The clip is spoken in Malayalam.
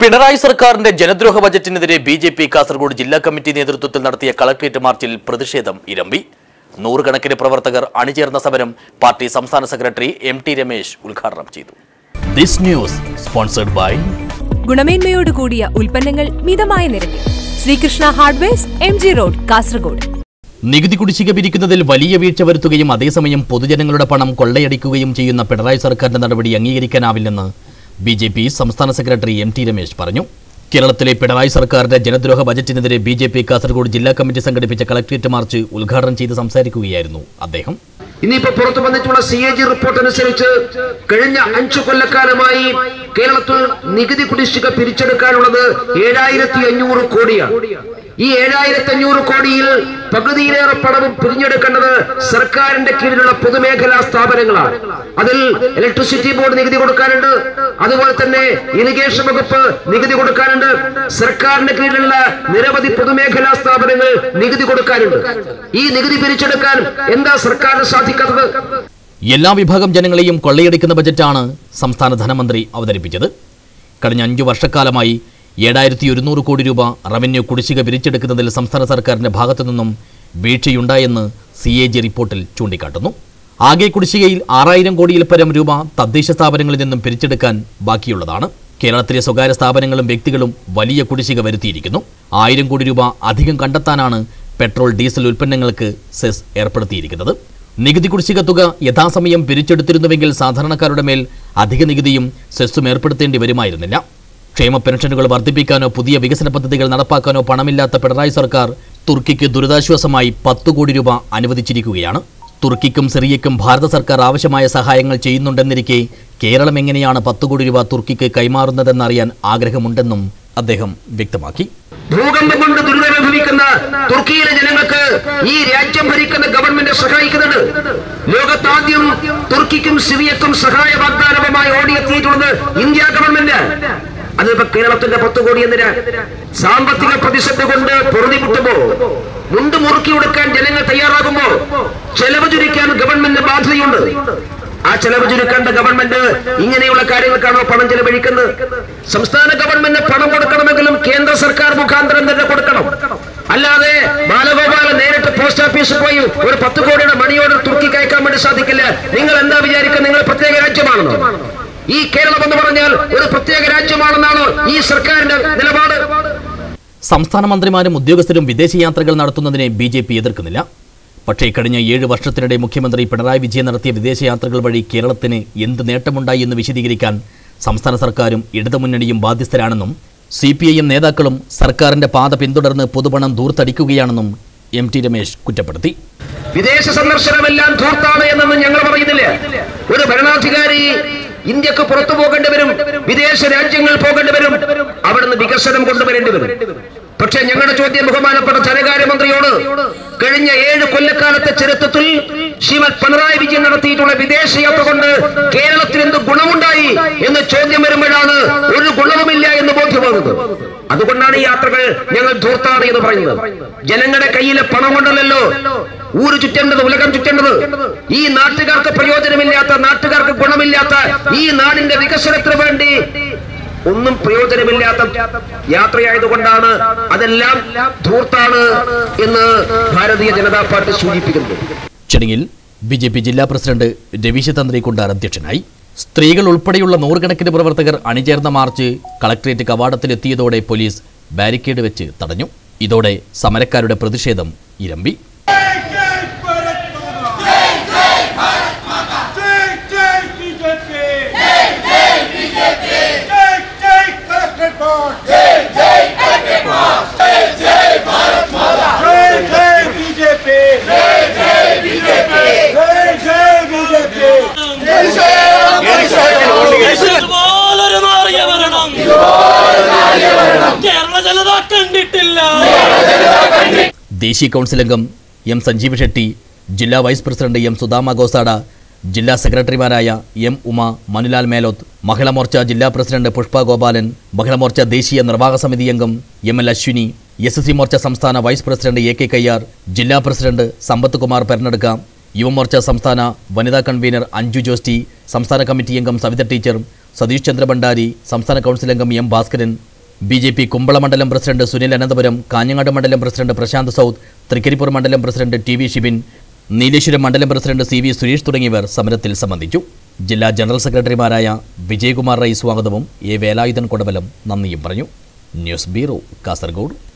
പിണറായി സർക്കാരിന്റെ ജനദ്രോഹ ബജറ്റിനെതിരെ ബി ജെ പി കാസർഗോഡ് ജില്ലാ കമ്മിറ്റി നേതൃത്വത്തിൽ നടത്തിയ കളക്ട്രേറ്റ് മാർച്ചിൽ പ്രതിഷേധം ഇരമ്പി നൂറുകണക്കിന് പ്രവർത്തകർ അണിചേർന്ന സമരം പാർട്ടി സംസ്ഥാന സെക്രട്ടറി എം ടി രമേശ് ഉദ്ഘാടനം ചെയ്തു ദിസ് ന്യൂസ് സ്പോൺസർഡ് ബൈ ഗുണമേന്മയോട് കൂടിയ ഉൽപ്പന്നങ്ങൾ മിതമായ നിരക്കിൽ Sreekrishna hardwares M G road Kasaragod നികുതി കുടിശ്ശിക പിരിക്കുന്നതിൽ വലിയ വീഴ്ച വരുത്തുകയും അതേസമയം പൊതുജനങ്ങളുടെ പണം കൊള്ളയടിക്കുകയും ചെയ്യുന്ന പിണറായി സർക്കാരിന്റെ നടപടി അംഗീകരിക്കാനാവില്ലെന്ന് ബി ജെ പി സംസ്ഥാന സെക്രട്ടറി എം ടി രമേശ് പറഞ്ഞു കേരളത്തിലെ പിണറായി സർക്കാരിന്റെ ജനദ്രോഹ ബജറ്റിനെതിരെ ബി ജെ പി കാസർഗോഡ് ജില്ലാ കമ്മിറ്റി സംഘടിപ്പിച്ച കളക്ട്രേറ്റ് മാർച്ച് ഉദ്ഘാടനം ചെയ്ത് സംസാരിക്കുകയായിരുന്നു അദ്ദേഹം ഇനിയിപ്പോ പുറത്തു വന്നിട്ടുള്ള സി എ ജി റിപ്പോർട്ട് അനുസരിച്ച് കഴിഞ്ഞ അഞ്ചു കൊല്ലക്കാലമായി കേരളത്തിൽ നികുതി കുടിശ്ശിക പിരിച്ചെടുക്കാനുള്ളത് ഏഴായിരത്തി അഞ്ഞൂറ് കോടിയാണ് ഈ ഏഴായിരത്തി അഞ്ഞൂറ് കോടിയിൽ പകുതിയിലേറെ പണവും പിരിഞ്ഞെടുക്കേണ്ടത് സർക്കാരിന്റെ കീഴിലുള്ള പൊതുമേഖലാ സ്ഥാപനങ്ങളാണ് അതിൽ ഇലക്ട്രിസിറ്റി ബോർഡ് നികുതി കൊടുക്കാനുണ്ട് അതുപോലെ തന്നെ ഇറിഗേഷൻ വകുപ്പ് നികുതി കൊടുക്കാനുണ്ട് സർക്കാരിന്റെ കീഴിലുള്ള നിരവധി പൊതുമേഖലാ സ്ഥാപനങ്ങൾ നികുതി കൊടുക്കാനുണ്ട് ഈ നികുതി പിരിച്ചെടുക്കാൻ എന്താ സർക്കാരിന് സാധിക്കാത്തത് എല്ലാ വിഭാഗം ജനങ്ങളെയും കൊള്ളയടിക്കുന്ന ബജറ്റാണ് സംസ്ഥാന ധനമന്ത്രി അവതരിപ്പിച്ചത് കഴിഞ്ഞ അഞ്ചു വർഷക്കാലമായി ഏഴായിരത്തി ഒരുന്നൂറ് കോടി രൂപ റവന്യൂ കുടിശ്ശിക പിരിച്ചെടുക്കുന്നതിൽ സംസ്ഥാന സർക്കാരിന്റെ ഭാഗത്തു നിന്നും വീഴ്ചയുണ്ടായെന്ന് സി എ ജി റിപ്പോർട്ടിൽ ചൂണ്ടിക്കാട്ടുന്നു ആകെ കുടിശ്ശികയിൽ ആറായിരം കോടിയിൽ പരം രൂപ തദ്ദേശ സ്ഥാപനങ്ങളിൽ നിന്നും പിരിച്ചെടുക്കാൻ ബാക്കിയുള്ളതാണ് കേരളത്തിലെ സ്വകാര്യ സ്ഥാപനങ്ങളും വ്യക്തികളും വലിയ കുടിശ്ശിക വരുത്തിയിരിക്കുന്നു ആയിരം കോടി രൂപ അധികം കണ്ടെത്താനാണ് പെട്രോൾ ഡീസൽ ഉൽപ്പന്നങ്ങൾക്ക് സെസ് ഏർപ്പെടുത്തിയിരിക്കുന്നത് നികുതി കുടിശ്ശിക തുക യഥാസമയം പിരിച്ചെടുത്തിരുന്നുവെങ്കിൽ സാധാരണക്കാരുടെ മേൽ അധിക നികുതിയും സെസ്സും ഏർപ്പെടുത്തേണ്ടി വരുമായിരുന്നില്ല ക്ഷേമ പെൻഷനുകൾ വർദ്ധിപ്പിക്കാനോ പുതിയ വികസന പദ്ധതികൾ നടപ്പാക്കാനോ പണമില്ലാത്ത പിണറായി സർക്കാർ തുർക്കിക്ക് ദുരിതാശ്വാസമായി പത്തു കോടി രൂപ അനുവദിച്ചിരിക്കുകയാണ് തുർക്കിക്കും സിറിയയ്ക്കും ഭാരത സർക്കാർ ആവശ്യമായ സഹായങ്ങൾ ചെയ്യുന്നുണ്ടെന്നിരിക്കെ കേരളം എങ്ങനെയാണ് പത്തു കോടി രൂപ തുർക്കിക്ക് കൈമാറുന്നതെന്നറിയാൻ ആഗ്രഹമുണ്ടെന്നും അദ്ദേഹം വ്യക്തമാക്കി ഭൂകമ്പം കൊണ്ട് ദുരിതമനുഭവിക്കുന്ന തുർക്കിയിലെ ജനങ്ങൾക്ക് ഈ രാജ്യം ഭരിക്കുന്ന ഗവൺമെന്റ് സഹായിക്കുന്നുണ്ട് ലോകത്താദ്യം തുർക്കിക്കും സിറിയക്കും സഹായ വാഗ്ദാനവുമായി ഓടിയെത്തിയിട്ടുള്ളത് ഇന്ത്യ ഗവൺമെന്റ് അതിപ്പോ കേരളത്തിന്റെ പത്ത് കോടി എന്തിനാ സാമ്പത്തിക പ്രതിസന്ധി കൊണ്ട് പൊറുതിമുട്ടുമ്പോ മുണ്ട് മുറുക്കി കൊടുക്കാൻ ജനങ്ങൾ തയ്യാറാകുമ്പോ ചെലവ് ചുരുക്കാൻ ഗവൺമെന്റ് ബാധ്യതയുണ്ട് ആ ചെലവ് ചുരുക്കേണ്ട ഗവൺമെന്റ് ഇങ്ങനെയുള്ള കാര്യങ്ങൾക്കാണോ പണം ചെലവഴിക്കുന്നത് സംസ്ഥാന ഗവൺമെന്റ് പണം കൊടുക്കണമെങ്കിലും കേന്ദ്ര സർക്കാർ മുഖാന്തരം തന്നെ കൊടുക്കണം അല്ലാതെ ബാലഗോപാലൻ നേരിട്ട് പോസ്റ്റ് ഓഫീസിൽ പോയി ഒരു പത്ത് കോടിയുടെ മണി ഓർഡർ തുർക്കിക്ക് അയക്കാൻ വേണ്ടി സാധിക്കില്ല നിങ്ങൾ എന്താ വിചാരിക്കുക നിങ്ങൾ പ്രത്യേക രാജ്യമാണെന്നോ ഈ കേരളം എന്ന് പറഞ്ഞാൽ ഒരു പ്രത്യേക രാജ്യമാണെന്നാണോ ഈ സർക്കാരിന്റെ നിലപാട് സംസ്ഥാന മന്ത്രിമാരും ഉദ്യോഗസ്ഥരും വിദേശയാത്രകൾ നടത്തുന്നതിനെ ബി ജെ പി എതിർക്കുന്നില്ല പക്ഷേ കഴിഞ്ഞ ഏഴ് വർഷത്തിനിടെ മുഖ്യമന്ത്രി പിണറായി വിജയൻ നടത്തിയ വിദേശയാത്രകൾ വഴി കേരളത്തിന് എന്ത് നേട്ടമുണ്ടായി എന്ന് വിശദീകരിക്കാൻ സംസ്ഥാന സർക്കാരും ഇടതുമുന്നണിയും ബാധ്യസ്ഥരാണെന്നും സി പി ഐ എം നേതാക്കളും സർക്കാരിന്റെ പാത പിന്തുടർന്ന് പൊതുപണം ദൂർത്തടിക്കുകയാണെന്നും എം ടി രമേശ് കുറ്റപ്പെടുത്തി വിദേശ സന്ദർശനമെല്ലാം ധൂർത്താണ് എന്നൊന്നും ഞങ്ങൾ പറയുന്നില്ല ഒരു ഭരണാധികാരി ഇന്ത്യക്ക് പുറത്തു പോകേണ്ടി വരും വിദേശ രാജ്യങ്ങൾ പോകേണ്ടി വരും അവിടുന്ന് വികസനം കൊണ്ടുവരേണ്ടി വരും പക്ഷെ ഞങ്ങളുടെ ചോദ്യം ബഹുമാനപ്പെട്ട ധനകാര്യമന്ത്രിയോട് കഴിഞ്ഞ ഏഴ് കൊല്ലക്കാലത്തെ ചരിത്രത്തിൽ ശ്രീമത് പിണറായി വിജയൻ നടത്തിയിട്ടുള്ള വിദേശയാത്ര കൊണ്ട് കേരളത്തിന് എന്ത് ഗുണമുണ്ടായി എന്ന് ചോദ്യം വരുമ്പോഴാണ് ഒരു ഗുണവുമില്ല എന്ന് ബോധ്യമാകുന്നത് അതുകൊണ്ടാണ് ഈ യാത്രകൾ ഞങ്ങൾ ധൂർത്താണ് എന്ന് പറയുന്നത് ജനങ്ങളുടെ കയ്യിലെ പണം കൊണ്ടല്ലല്ലോ ഊര് ചുറ്റേണ്ടത് ഉലകം ചുറ്റേണ്ടത് ഈ നാട്ടുകാർക്ക് പ്രയോജനമില്ലാത്ത നാട്ടുകാർക്ക് ഗുണമില്ലാത്ത ഈ നാടിന്റെ വികസനത്തിന് വേണ്ടി ഒന്നും പ്രയോജനമില്ലാത്ത യാത്രയായതുകൊണ്ടാണ് അതെല്ലാം ധൂർത്താണ് എന്ന് ഭാരതീയ ജനതാ പാർട്ടി സൂചിപ്പിക്കുന്നത് ചടങ്ങിൽ ബി ജെ പി ജില്ലാ പ്രസിഡന്റ് രവീശ തന്ത്രി കുണ്ടാർ അധ്യക്ഷനായി സ്ത്രീകൾ ഉൾപ്പെടെയുള്ള നൂറുകണക്കിന് പ്രവർത്തകർ അണിചേർന്ന മാർച്ച് കളക്ട്രേറ്റ് കവാടത്തിലെത്തിയതോടെ പോലീസ് ബാരിക്കേഡ് വെച്ച് തടഞ്ഞു ഇതോടെ സമരക്കാരുടെ പ്രതിഷേധം ഇരമ്പി जय जय बीजेपी जय जय बीजेपी जय जय कलेक्टर बोर्ड जय जय कलेक्टर बोर्ड जय जय भारत माता जय जय बीजेपी जय जय बीजेपी जय जय बीजेपी ഇതുപോലൊരു നാറിയ ഭരണം കേരള ജനത കണ്ടിട്ടില്ല ദേശീയ കൗൺസിൽ അംഗം എം സഞ്ജീവ് ഷെട്ടി ജില്ലാ vice president M Sudama Gosada ജില്ലാ സെക്രട്ടറിമാരായ എം ഉമ മനുലാൽ മേലോത്ത് മഹിളാ മോർച്ച ജില്ലാ പ്രസിഡന്റ് പുഷ്പ ഗോപാലൻ മഹിളാ മോർച്ച ദേശീയ നിർവാഹക സമിതി അംഗം M L Ashwini S C Morcha സംസ്ഥാന vice president A K Kayyar ജില്ലാ പ്രസിഡന്റ് സമ്പത്ത് കുമാർ പെരനെടുക്ക യുവമോർച്ച സംസ്ഥാന വനിതാ കൺവീനർ അഞ്ജു ജോസ്റ്റി സംസ്ഥാന കമ്മിറ്റി അംഗം സവിത ടീച്ചർ സതീഷ് ചന്ദ്ര ഭണ്ഡാരി സംസ്ഥാന കൗൺസിൽ അംഗം M Bhaskaran B J P Kumbala മണ്ഡലം പ്രസിഡന്റ് സുനിൽ അനന്തപുരം കാഞ്ഞങ്ങാട് മണ്ഡലം പ്രസിഡന്റ് പ്രശാന്ത് സൗത്ത് തൃക്കരിപ്പൂർ മണ്ഡലം president T V Shibin Nileshwaram മണ്ഡലം പ്രസിഡന്റ് സി വി സുരേഷ് തുടങ്ങിയവർ സമരത്തിൽ സംബന്ധിച്ചു ജില്ലാ ജനറൽ സെക്രട്ടറിമാരായ വിജയകുമാർ റൈ സ്വാഗതവും എ വേലായുധൻ കൊടവലം നന്ദിയും പറഞ്ഞു ന്യൂസ് ബ്യൂറോ കാസർഗോഡ്